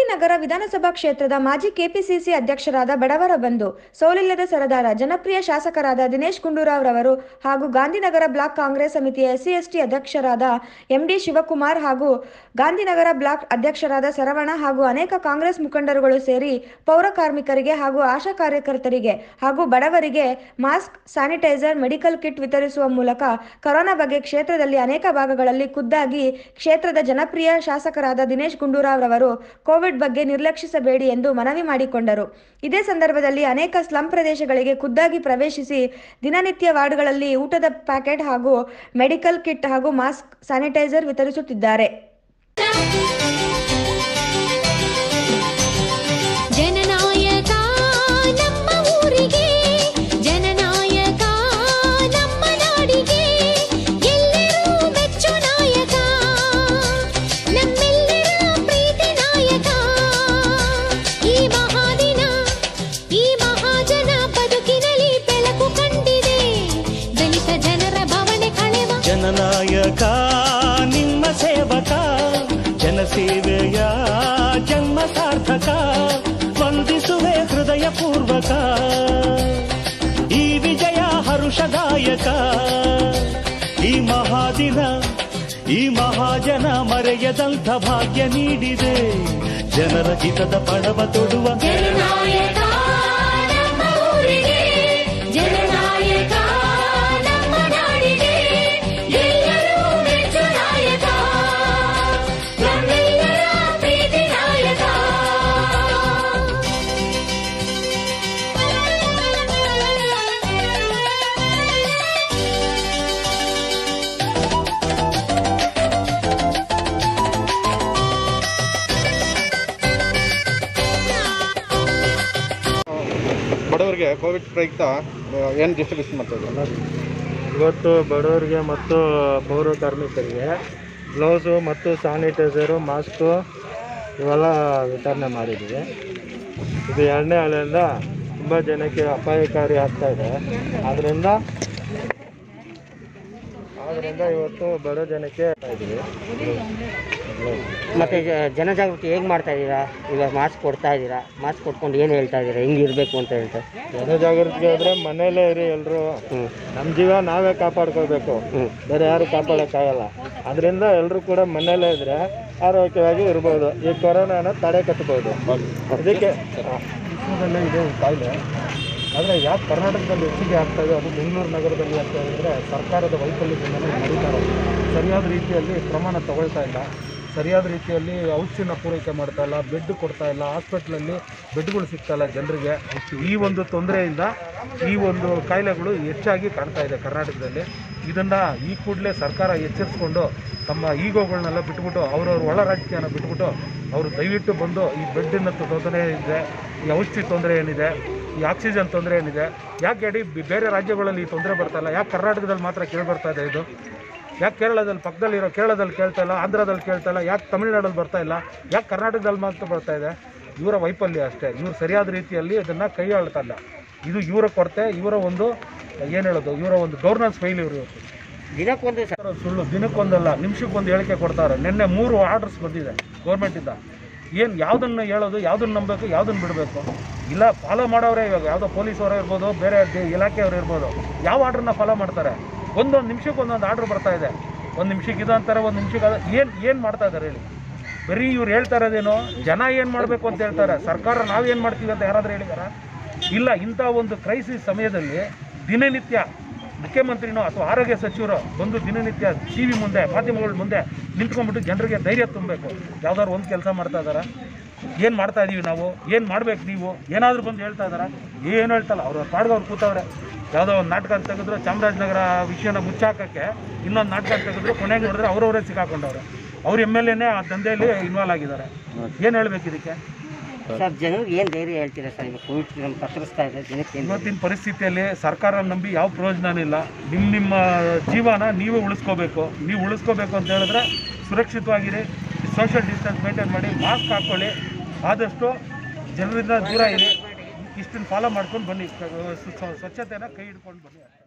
ಗಾಂಧಿನಗರ ವಿಧಾನಸಭಾ ಕ್ಷೇತ್ರದ ಮಾಜಿ ಕೆಪಿಸಿಸಿ ಅಧ್ಯಕ್ಷರಾದ ಬಡವರ ಬಂಧು ಸೋಲಿಲ್ಲದ ಸರದಾರ ಜನಪ್ರಿಯ ಶಾಸಕರಾದ ದಿನೇಶ್ ಗುಂಡೂರಾವ್ ರವರು ಹಾಗೂ ಗಾಂಧಿನಗರ ಬ್ಲಾಕ್ ಕಾಂಗ್ರೆಸ್ ಸಮಿತಿಯ ಎಸ್ಸಿ ಎಸ್ಟಿ ಅಧ್ಯಕ್ಷರಾದ ಎಂಡಿ ಶಿವಕುಮಾರ್ ಹಾಗೂ ಗಾಂಧಿನಗರ ಬ್ಲಾಕ್ ಅಧ್ಯಕ್ಷರಾದ ಸರವಣ ಹಾಗೂ ಅನೇಕ ಕಾಂಗ್ರೆಸ್ ಮುಖಂಡರುಗಳು ಸೇರಿ ಪೌರ ಕಾರ್ಮಿಕರಿಗೆ ಹಾಗೂ ಆಶಾ ಕಾರ್ಯಕರ್ತರಿಗೆ ಹಾಗೂ ಬಡವರಿಗೆ ಮಾಸ್ಕ್ ಸ್ಯಾನಿಟೈಸರ್ ಮೆಡಿಕಲ್ ಕಿಟ್ ವಿತರಿಸುವ ಮೂಲಕ ಕೊರೋನಾ ಬಗ್ಗೆ ಕ್ಷೇತ್ರದಲ್ಲಿ ಅನೇಕ ಭಾಗಗಳಲ್ಲಿ ಖುದ್ದಾಗಿ ಕ್ಷೇತ್ರದ ಜನಪ್ರಿಯ ಶಾಸಕರಾದ ದಿನೇಶ್ ಗುಂಡೂರಾವ್ ರವರು ಕೋವಿಡ್ ಬಗ್ಗೆ ನಿರ್ಲಕ್ಷಿಸಬೇಡಿ ಎಂದು ಮನವಿ ಮಾಡಿಕೊಂಡರು ಇದೇ ಸಂದರ್ಭದಲ್ಲಿ ಅನೇಕ ಸ್ಲಂ ಪ್ರದೇಶಗಳಿಗೆ ಖುದ್ದಾಗಿ ಪ್ರವೇಶಿಸಿ ದಿನನಿತ್ಯ ವಾರ್ಡ್ಗಳಲ್ಲಿ ಊಟದ ಪ್ಯಾಕೆಟ್ ಹಾಗೂ ಮೆಡಿಕಲ್ ಕಿಟ್ ಹಾಗೂ ಮಾಸ್ಕ್ ಸ್ಯಾನಿಟೈಸರ್ ವಿತರಿಸುತ್ತಿದ್ದಾರೆ ಜನನಾಯಕ ನಮ್ಮ ಊರಿಗೆ ಜನನಾಯಕ ನಮ್ಮ ನಾಡಿಗೆ ಎಲ್ಲರೂ ಮೆಚ್ಚು ನಾಯಕ ನಮ್ಮೆಲ್ಲರ ಪ್ರೀತಿ ನಾಯಕ ಈ ಮಹಾದಿನ ಈ ಮಹಾಜನ ಬದುಕಿನಲ್ಲಿ ಬೆಳಕು ಕಂಡಿದೆ ದಲಿತ ಜನರ ಭಾವನೆ ಕಳೆವ ಜನನಾಯಕ ನಿಮ್ಮ ಸೇವಕ ಜನಸೇವೆಯ ಜನ್ಮ ಸಾರ್ಥಕ ವಂದಿಸುವೆ ಹೃದಯ ಪೂರ್ವಕ ಈ ವಿಜಯ ಹರುಷದಾಯಕ ಈ ಮಹಾದಿನ ಈ ಮಹಾಜನ ಮರೆಯದಂಥ ಭಾಗ್ಯ ನೀಡಿದೆ ಜನರ ಹಿತದ ಪಡವ ತೊಡುವ ಜನನಾಯಕ ನಮ್ಮ ಊರಿಗೆ ಜನನಾಯಕ ನಮ್ಮ ನಾಡಿಗೆ ಎಲ್ಲರೂ ಮೆಚ್ಚು ನಾಯಕ ನಮ್ಮೆಲ್ಲರ ಪ್ರೀತಿ ನಾಯಕ ಬಡವರಿಗೆ ಕೋವಿಡ್ ಪ್ರಯುಕ್ತ ಏನು ಡಿಸ್ಟ್ರಿಬ್ಯೂಷನ್ ಮಾಡ್ತಾ ಇದ್ದಾರೆ ಇವತ್ತು ಬಡವರಿಗೆ ಮತ್ತು ಪೌರ ಕಾರ್ಮಿಕರಿಗೆ ಗ್ಲೌಸು ಮತ್ತು ಸ್ಯಾನಿಟೈಸರು ಮಾಸ್ಕು ಇವೆಲ್ಲ ವಿತರಣೆ ಮಾಡಿದ್ದೀವಿ ಇದು ಎರಡನೇ ಅಲೆಯಿಂದ ತುಂಬ ಜನಕ್ಕೆ ಅಪಾಯಕಾರಿ ಆಗ್ತಾ ಇದೆ ಆದ್ದರಿಂದ ಆದ್ದರಿಂದ ಇವತ್ತು ಬಡ ಜನಕ್ಕೆ ಇದ್ದೀವಿ ಮತ್ತೆ ಜ- ಜನಜಾಗೃತಿ ಹೇಗೆ ಮಾಡ್ತಾ ಇದ್ದೀರಾ ಇವಾಗ ಮಾಸ್ಕ್ ಕೊಡ್ತಾ ಇದ್ದೀರಾ ಮಾಸ್ಕ್ ಕೊಟ್ಕೊಂಡು ಏನು ಹೇಳ್ತಾ ಇದ್ದೀರಾ ಹೆಂಗೆ ಇರಬೇಕು ಅಂತ ಹೇಳ್ತಾರೆ ಜನಜಾಗೃತಿ ಆದರೆ ಮನೇಲೇ ಇರಿ ಎಲ್ಲರೂ ಹ್ಞೂ ನಮ್ಮ ಜೀವ ನಾವೇ ಕಾಪಾಡ್ಕೋಬೇಕು ಹ್ಞೂ ಬೇರೆ ಯಾರು ಕಾಪಾಡೋಕ್ಕಾಗಲ್ಲ ಅದರಿಂದ ಎಲ್ಲರೂ ಕೂಡ ಮನೆಯಲ್ಲೇ ಇದ್ರೆ ಆರೋಗ್ಯವಾಗಿ ಇರ್ಬೋದು ಈ ಕೊರೋನಾನ ತಡೆ ಕಟ್ಬೋದು ಅದಕ್ಕೆ ವಿಶ್ವದಲ್ಲೇ ಇದೆ ಈ ಕಾಯಿಲೆ ಆದರೆ ಯಾಕೆ ಕರ್ನಾಟಕದಲ್ಲಿ ಹೆಚ್ಚಿಗೆ ಆಗ್ತಾ ಇದೆ ಅದು ಬೆಂಗಳೂರು ನಗರದಲ್ಲಿ ಆಗ್ತಾ ಇದೆ ಅಂದರೆ ಸರ್ಕಾರದ ವೈಫಲ್ಯದಿಂದಲೇ ನಡೀತಾ ಇರೋದು ಸರಿಯಾದ ರೀತಿಯಲ್ಲಿ ಪ್ರಮಾಣ ತಗೊಳ್ತಾ ಇಲ್ಲ ಸರಿಯಾದ ರೀತಿಯಲ್ಲಿ ಔಷಧಿನ ಪೂರೈಕೆ ಮಾಡ್ತಾ ಇಲ್ಲ ಬೆಡ್ ಕೊಡ್ತಾ ಇಲ್ಲ ಹಾಸ್ಪಿಟ್ಲಲ್ಲಿ ಬೆಡ್ಗಳು ಸಿಗ್ತಾ ಇಲ್ಲ ಜನರಿಗೆ ಈ ಒಂದು ತೊಂದರೆಯಿಂದ ಈ ಒಂದು ಕಾಯಿಲೆಗಳು ಹೆಚ್ಚಾಗಿ ಕಾಣ್ತಾ ಇದೆ ಕರ್ನಾಟಕದಲ್ಲಿ ಇದನ್ನು ಈ ಕೂಡಲೇ ಸರ್ಕಾರ ಎಚ್ಚರಿಸ್ಕೊಂಡು ತಮ್ಮ ಈಗೋಗಳನ್ನೆಲ್ಲ ಬಿಟ್ಬಿಟ್ಟು ಅವ್ರವ್ರ ಒಳ ರಾಜಕೀಯನ ಬಿಟ್ಬಿಟ್ಟು ಅವರು ದಯವಿಟ್ಟು ಬಂದು ಈ ಬೆಡ್ಡಿನ ತೊಂದರೆ ಇದೆ ಈ ಔಷಧಿ ತೊಂದರೆ ಏನಿದೆ ಈ ಆಕ್ಸಿಜನ್ ತೊಂದರೆ ಏನಿದೆ ಯಾಕೆ ಇಡೀ ಬಿ- ಬೇರೆ ರಾಜ್ಯಗಳಲ್ಲಿ ಈ ತೊಂದರೆ ಬರ್ತಾ ಇಲ್ಲ ಯಾಕೆ ಕರ್ನಾಟಕದಲ್ಲಿ ಮಾತ್ರ ಕೇಳಿ ಬರ್ತಾ ಇದೆ ಇದು ಯಾಕೆ ಕೇರಳದಲ್ಲಿ ಪಕ್ಕದಲ್ಲಿರೋ ಕೇರಳದಲ್ಲಿ ಕೇಳ್ತಾ ಇಲ್ಲ ಆಂಧ್ರದಲ್ಲಿ ಕೇಳ್ತಾ ಇಲ್ಲ ಯಾಕೆ ತಮಿಳ್ನಾಡಲ್ಲಿ ಬರ್ತಾ ಇಲ್ಲ ಯಾಕೆ ಕರ್ನಾಟಕದಲ್ಲಿ ಮಾತ್ರ ಬರ್ತಾ ಇದೆ ಇವರ ವೈಫಲ್ಯ ಅಷ್ಟೇ ಇವರು ಸರಿಯಾದ ರೀತಿಯಲ್ಲಿ ಇದನ್ನು ಕೈಯಾಳ್ತಾ ಇಲ್ಲ ಇದು ಇವರ ಕೊರತೆ ಇವರ ಒಂದು ಏನು ಹೇಳೋದು ಇವರ ಒಂದು ಗವರ್ನೆನ್ಸ್ ಫೈಲ್ಯೂರ್ ಇವತ್ತು ದಿನಕ್ಕೊಂದು ಸ ಸರ್ಕಾರ ಸುಳ್ಳು ದಿನಕ್ಕೊಂದಲ್ಲ ನಿಮಿಷಕ್ಕೊಂದು ಹೇಳಿಕೆ ಕೊಡ್ತಾರೆ ನಿನ್ನೆ ಮೂರು ಆರ್ಡರ್ಸ್ ಬಂದಿದೆ ಗೌರ್ಮೆಂಟಿಂದ ಏನು ಯಾವುದನ್ನು ಹೇಳೋದು ಯಾವುದನ್ನು ನಂಬಬೇಕು ಯಾವುದನ್ನು ಬಿಡಬೇಕು ಇಲ್ಲ ಫಾಲೋ ಮಾಡೋರೇ ಇವಾಗ ಯಾವುದೋ ಪೊಲೀಸ್ ಅವರೇ ಇರ್ಬೋದು ಬೇರೆ ದೇ- ಇಲಾಖೆಯವರು ಇರ್ಬೋದು ಯಾವ ಆರ್ಡ್ರನ್ನ ಫಾಲೋ ಮಾಡ್ತಾರೆ ಒಂದೊಂದು ನಿಮಿಷಕ್ಕೆ ಒಂದೊಂದು ಆರ್ಡ್ರ್ ಬರ್ತಾ ಇದೆ ಒಂದು ನಿಮಿಷಕ್ಕೆ ಇದು ಅಂತಾರೆ ಒಂದು ನಿಮಿಷಕ್ಕೆ ಅದು ಏನು ಏನು ಮಾಡ್ತಾ ಇದ್ದಾರೆ ಹೇಳಿ ಬರೀ ಇವ್ರು ಹೇಳ್ತಾ ಇರೋದೇನು ಜನ ಏನು ಮಾಡಬೇಕು ಅಂತ ಹೇಳ್ತಾರೆ ಸರ್ಕಾರ ನಾವೇನು ಮಾಡ್ತೀವಿ ಅಂತ ಯಾರಾದರೂ ಹೇಳಿದಾರ ಇಲ್ಲ ಇಂಥ ಒಂದು ಕ್ರೈಸಿಸ್ ಸಮಯದಲ್ಲಿ ದಿನನಿತ್ಯ ಮುಖ್ಯಮಂತ್ರಿನೋ ಅಥವಾ ಆರೋಗ್ಯ ಸಚಿವರು ಬಂದು ದಿನನಿತ್ಯ ಟಿ ವಿ ಮುಂದೆ ಮಾಧ್ಯಮಗಳ ಮುಂದೆ ನಿಂತ್ಕೊಂಡ್ಬಿಟ್ಟು ಜನರಿಗೆ ಧೈರ್ಯ ತುಂಬಬೇಕು ಯಾವ್ದಾದ್ರು ಒಂದು ಕೆಲಸ ಮಾಡ್ತಾ ಇದ್ದಾರಾ ಏನು ಮಾಡ್ತಾ ಇದೀವಿ ನಾವು ಏನು ಮಾಡ್ಬೇಕು ನೀವು ಏನಾದರೂ ಬಂದು ಹೇಳ್ತಾ ಇದ್ದಾರಾ ಏನು ಹೇಳ್ತಲ್ಲ ಅವ್ರ ಪಾಡ್ಗೆ ಅವ್ರು ಕೂತವ್ರೆ ಯಾವುದೋ ಒಂದು ನಾಟಕ ತೆಗೆದ್ರು ಚಾಮರಾಜನಗರ ವಿಷಯನ ಮುಚ್ಚಾಕಕ್ಕೆ ಇನ್ನೊಂದು ನಾಟಕ ತೆಗೆದ್ರು ಕೊನೆಗೆ ನೋಡಿದ್ರೆ ಅವ್ರವರೇ ಸಿಕ್ಕಾಕೊಂಡವ್ರೆ ಅವ್ರ ಎಮ್ ಎಲ್ ಎನೇ ಆ ದಂಧೆಯಲ್ಲಿ ಇನ್ವಾಲ್ವ್ ಆಗಿದ್ದಾರೆ ಏನು ಹೇಳ್ಬೇಕು ಇದಕ್ಕೆ ಸರ್ ಜನರಿಗೆ ಏನು ಧೈರ್ಯ ಹೇಳ್ತೀರಾ ಸರ್ ಈಗ ಕೋವಿಡ್ ನಮ್ಮ ಕತ್ತರಿಸ್ತಾ ಇದೆ ಜನಕ್ಕೆ ಏನು ಇವತ್ತಿನ ಪರಿಸ್ಥಿತಿಯಲ್ಲಿ ಸರ್ಕಾರ ನಂಬಿ ಯಾವ ಪ್ರಯೋಜನ ಇಲ್ಲ ನಿಮ್ಮ ನಿಮ್ಮ ಜೀವನ ನೀವೇ ಉಳಿಸ್ಕೋಬೇಕು ನೀವು ಉಳಿಸ್ಕೋಬೇಕು ಅಂತ ಹೇಳಿದ್ರೆ ಸುರಕ್ಷಿತವಾಗಿರಿ ಸೋಷಿಯಲ್ ಡಿಸ್ಟೆನ್ಸ್ ಮೇಂಟೈನ್ ಮಾಡಿ ಮಾಸ್ಕ್ ಹಾಕ್ಕೊಳ್ಳಿ ಆದಷ್ಟು ಜನರಿಂದ ದೂರ ಇರಿ ಇಷ್ಟನ್ನು ಫಾಲೋ ಮಾಡ್ಕೊಂಡು ಬನ್ನಿ ಸ್ವಚ್ಛತೆನ ಕೈ ಹಿಡ್ಕೊಂಡು ಬನ್ನಿ ಅಷ್ಟೇ